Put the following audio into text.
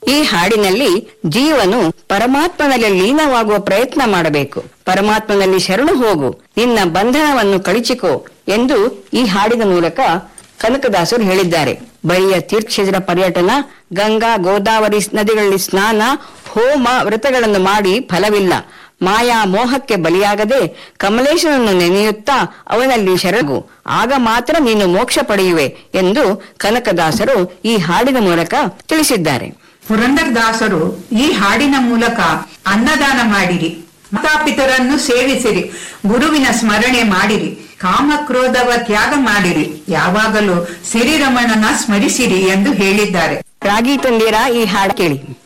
ಈ ಹಾಡಿನಲ್ಲಿ ಜೀವನು ಪರಮಾತ್ಮನಲ್ಲಿ ಲೀನವಾಗುವ ಪ್ರಯತ್ನ ಮಾಡಬೇಕು ಪರಮಾತ್ಮನಲ್ಲಿ ಶರಣು ಹೋಗು ನಿನ್ನ ಬಂಧನವನ್ನು ಕಳಿಚಿಕೋ ಎಂದು ಈ ಹಾಡಿನ ಮೂಲಕ ಕನಕದಾಸರು ಹೇಳಿದ್ದಾರೆ ಬಳಿಯ ತೀರ್ಥಕ್ಷೇತ್ರ ಪರ್ಯಟನ ಗಂಗಾ ಗೋದಾವರಿ ನದಿಗಳಲ್ಲಿ ಸ್ನಾನ ಹೋಮ ವ್ರತಗಳನ್ನು ಮಾಡಿ ಫಲವಿಲ್ಲ ಮಾಯಾ ಮೋಹಕ್ಕೆ ಬಲಿಯಾಗದೆ ಕಮಲೇಶನನ್ನು ನೆನೆಯುತ್ತಾ ಅವನಲ್ಲಿ ಶರಣು ಆಗ ಮಾತ್ರ ನೀನು ಮೋಕ್ಷ ಪಡೆಯುವೆ ಎಂದು ಕನಕದಾಸರು ಈ ಹಾಡಿನ ಮೂಲಕ ತಿಳಿಸಿದ್ದಾರೆ ಪುರಂದರದಾಸರು ಈ ಹಾಡಿನ ಮೂಲಕ ಅನ್ನದಾನ ಮಾಡಿರಿ ಮಾತಾಪಿತರನ್ನು ಸೇವಿಸಿರಿ ಗುರುವಿನ ಸ್ಮರಣೆ ಮಾಡಿರಿ ಕಾಮಕ್ರೋಧವ ತ್ಯಾಗ ಮಾಡಿರಿ ಯಾವಾಗಲೂ ಸಿರಿರಮಣನ ಸ್ಮರಿಸಿರಿ ಎಂದು ಹೇಳಿದ್ದಾರೆ ರಾಗಿ ತಂದೀರಾ ಈ ಹಾಡು ಕೇಳಿ